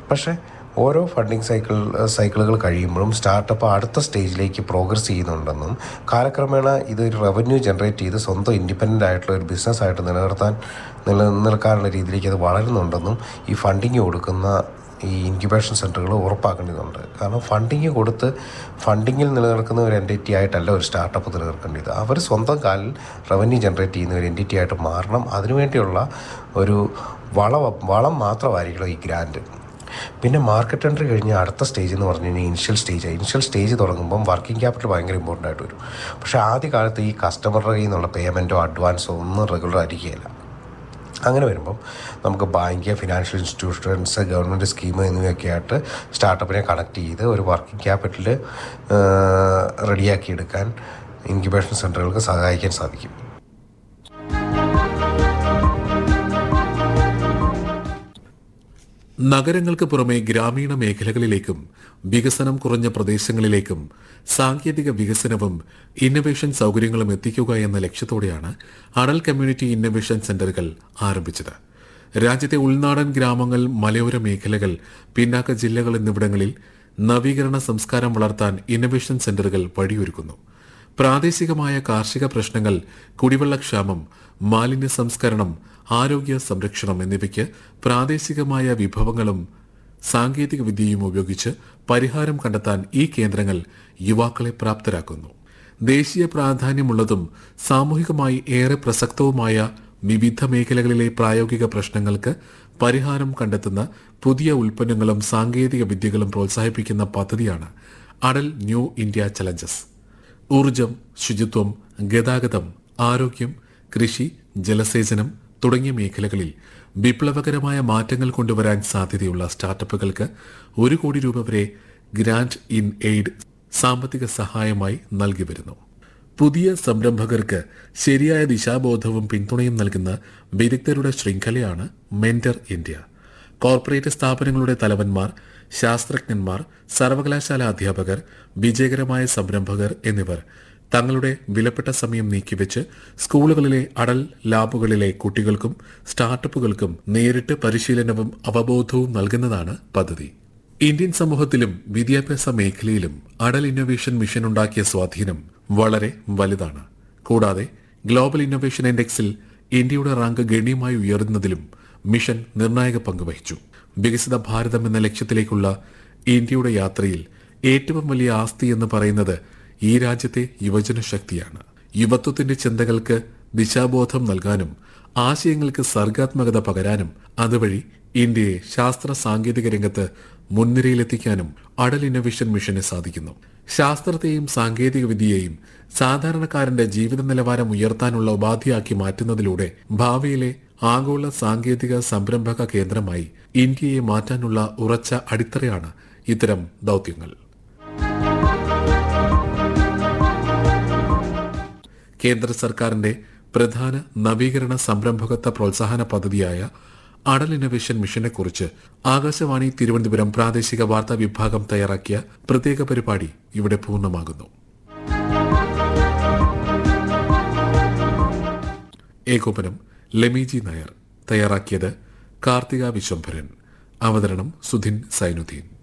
പക്ഷേ ഓരോ funding cycle സൈക്കിളുകൾ കഴിയുമ്പോഴും സ്റ്റാർട്ടപ്പ് അടുത്ത സ്റ്റേജിലേക്ക് പ്രോഗ്രസ് ചെയ്യുന്നുണ്ടെന്നും കാലക്രമേണ ഇത് ഒരു റവന്യൂ ജനറേറ്റ് ചെയ്ത് സ്വന്തം ഇൻഡിപെൻഡൻ്റ് ആയിട്ടുള്ള ഒരു ബിസിനസ്സായിട്ട് നിലനിർത്താൻ നിലനിൽക്കാനുള്ള രീതിയിലേക്ക് അത് വളരുന്നുണ്ടെന്നും ഈ ഫണ്ടിങ് കൊടുക്കുന്ന ഈ ഇൻക്യുബേഷൻ സെൻറ്ററുകൾ ഉറപ്പാക്കേണ്ടതുണ്ട് കാരണം ഫണ്ടിങ് കൊടുത്ത് ഫണ്ടിങ്ങിൽ നിലനിൽക്കുന്ന ഒരു എൻറ്റിറ്റി ആയിട്ടല്ല ഒരു സ്റ്റാർട്ടപ്പ് നിലനിൽക്കേണ്ടത് അവർ സ്വന്തം കാലിൽ റവന്യൂ ജനറേറ്റ് ചെയ്യുന്ന ഒരു എൻറ്റിറ്റി ആയിട്ട് മാറണം അതിനുവേണ്ടിയുള്ള ഒരു വളം വളം മാത്രമായിരിക്കണം ഈ ഗ്രാൻഡ് പിന്നെ മാർക്കറ്റ് എൻട്രി കഴിഞ്ഞ് അടുത്ത സ്റ്റേജ് എന്ന് പറഞ്ഞു കഴിഞ്ഞാൽ ഇനിഷ്യൽ സ്റ്റേജ് ഇനിഷ്യൽ സ്റ്റേജ് തുടങ്ങുമ്പം വർക്കിംഗ് ക്യാപിറ്റൽ ഭയങ്കര ഇമ്പോർട്ടൻ്റ് ആയിട്ട് വരും പക്ഷേ ആദ്യ കാലത്ത് ഈ കസ്റ്റമറുടെ കയ്യിൽ നിന്നുള്ള പേയ്മെൻറ്റോ അഡ്വാൻസോ ഒന്നും റെഗുലർ ആയിരിക്കുകയില്ല അങ്ങനെ വരുമ്പം നമുക്ക് bank financial institutions government scheme എന്നിവയൊക്കെ ആയിട്ട് സ്റ്റാർട്ടപ്പിനെ കണക്ട് ചെയ്ത് ഒരു വർക്കിംഗ് ക്യാപിറ്റൽ റെഡിയാക്കി എടുക്കാൻ ഇൻക്യുബേഷൻ സെൻറ്ററുകൾക്ക് സഹായിക്കാൻ സാധിക്കും നഗരങ്ങൾക്ക് പുറമെ ഗ്രാമീണ മേഖലകളിലേക്കും വികസനം കുറഞ്ഞ പ്രദേശങ്ങളിലേക്കും സാങ്കേതിക വികസനവും ഇന്നൊവേഷൻ സൗകര്യങ്ങളും എത്തിക്കുക എന്ന ലക്ഷ്യത്തോടെയാണ് അടൽ കമ്മ്യൂണിറ്റി ഇന്നൊവേഷൻ സെന്ററുകൾ ആരംഭിച്ചത് രാജ്യത്തെ ഉൾനാടൻ ഗ്രാമങ്ങൾ മലയോര മേഖലകൾ പിന്നാക്ക ജില്ലകൾ എന്നിവിടങ്ങളിൽ നവീകരണ സംസ്കാരം വളർത്താൻ ഇന്നൊവേഷൻ സെന്ററുകൾ വഴിയൊരുക്കുന്നു പ്രാദേശികമായ കാർഷിക പ്രശ്നങ്ങൾ കുടിവെള്ളക്ഷാമം മാലിന്യ സംസ്കരണം ആരോഗ്യ സംരക്ഷണം എന്നിവയ്ക്ക് പ്രാദേശികമായ വിഭവങ്ങളും സാങ്കേതിക വിദ്യയും ഉപയോഗിച്ച് പരിഹാരം കണ്ടെത്താൻ ഈ കേന്ദ്രങ്ങൾ യുവാക്കളെ പ്രാപ്തരാക്കുന്നു ദേശീയ പ്രാധാന്യമുള്ളതും സാമൂഹികമായി ഏറെ പ്രസക്തവുമായ വിവിധ മേഖലകളിലെ പ്രായോഗിക പ്രശ്നങ്ങൾക്ക് പരിഹാരം കണ്ടെത്തുന്ന പുതിയ ഉൽപ്പന്നങ്ങളും സാങ്കേതിക വിദ്യകളും പ്രോത്സാഹിപ്പിക്കുന്ന പദ്ധതിയാണ് അടൽ ന്യൂ ഇന്ത്യ ചലഞ്ചസ് ഊർജം ശുചിത്വം ഗതാഗതം ആരോഗ്യം കൃഷി ജലസേചനം തുടങ്ങിയ മേഖലകളിൽ വിപ്ലവകരമായ മാറ്റങ്ങൾ കൊണ്ടുവരാൻ സാധ്യതയുള്ള സ്റ്റാർട്ടപ്പുകൾക്ക് ഒരു കോടി രൂപ വരെ ഗ്രാന്റ് ഇൻ എയ്ഡ് സാമ്പത്തിക സഹായമായി നൽകി വരുന്നു പുതിയ സംരംഭകർക്ക് ശരിയായ ദിശാബോധവും പിന്തുണയും നൽകുന്ന വിദഗ്ധരുടെ ശൃംഖലയാണ് മെന്റർ ഇന്ത്യ കോർപ്പറേറ്റ് സ്ഥാപനങ്ങളുടെ തലവന്മാർ ശാസ്ത്രജ്ഞന്മാർ സർവകലാശാല അധ്യാപകർ വിജയകരമായ സംരംഭകർ എന്നിവർ തങ്ങളുടെ വിലപ്പെട്ട സമയം നീക്കിവെച്ച് സ്കൂളുകളിലെ അടൽ ലാബുകളിലെ കുട്ടികൾക്കും സ്റ്റാർട്ടപ്പുകൾക്കും നേരിട്ട് പരിശീലനവും അവബോധവും നൽകുന്നതാണ് പദ്ധതി ഇന്ത്യൻ സമൂഹത്തിലും വിദ്യാഭ്യാസ മേഖലയിലും അടൽ ഇന്നൊവേഷൻ മിഷൻ ഉണ്ടാക്കിയ സ്വാധീനം വളരെ വലുതാണ് കൂടാതെ ഗ്ലോബൽ ഇന്നൊവേഷൻ ഇൻഡെക്സിൽ ഇന്ത്യയുടെ റാങ്ക് ഗണ്യമായി ഉയർന്നതിലും മിഷൻ നിർണായക പങ്ക് വഹിച്ചു വികസിത ഭാരതം എന്ന ലക്ഷ്യത്തിലേക്കുള്ള ഇന്ത്യയുടെ യാത്രയിൽ ഏറ്റവും വലിയ ആസ്തി എന്ന് പറയുന്നത് ഈ രാജ്യത്തെ യുവജന ശക്തിയാണ് യുവത്വത്തിന്റെ ചിന്തകൾക്ക് ദിശാബോധം നൽകാനും ആശയങ്ങൾക്ക് സർഗാത്മകത പകരാനും അതുവഴി ഇന്ത്യയെ ശാസ്ത്ര സാങ്കേതിക രംഗത്ത് മുൻനിരയിലെത്തിക്കാനും അടൽ ഇന്നൊവേഷൻ മിഷന് സാധിക്കുന്നു ശാസ്ത്രത്തെയും സാങ്കേതിക വിദ്യയെയും സാധാരണക്കാരന്റെ ജീവിത നിലവാരം ഉയർത്താനുള്ള ഉപാധിയാക്കി മാറ്റുന്നതിലൂടെ ഭാവിയിലെ ആഗോള സാങ്കേതിക സംരംഭക കേന്ദ്രമായി ഇന്ത്യയെ മാറ്റാനുള്ള ഉറച്ച അടിത്തറയാണ് ഇത്തരം ദൗത്യങ്ങൾ കേന്ദ്ര സർക്കാരിന്റെ പ്രധാന നവീകരണ സംരംഭകത്വ പ്രോത്സാഹന പദ്ധതിയായ അടൽ ഇന്നൊവേഷൻ മിഷനെക്കുറിച്ച് ആകാശവാണി തിരുവനന്തപുരം പ്രാദേശിക വാർത്താ വിഭാഗം തയ്യാറാക്കിയ പ്രത്യേക പരിപാടി ഇവിടെ പൂർണ്ണമാകുന്നു ഏകോപനം ലെമിജി നായർ തയ്യാറാക്കിയത് കാർത്തിക വിശ്വംഭരൻ അവതരണം സുധിൻ സൈനുദ്ദീൻ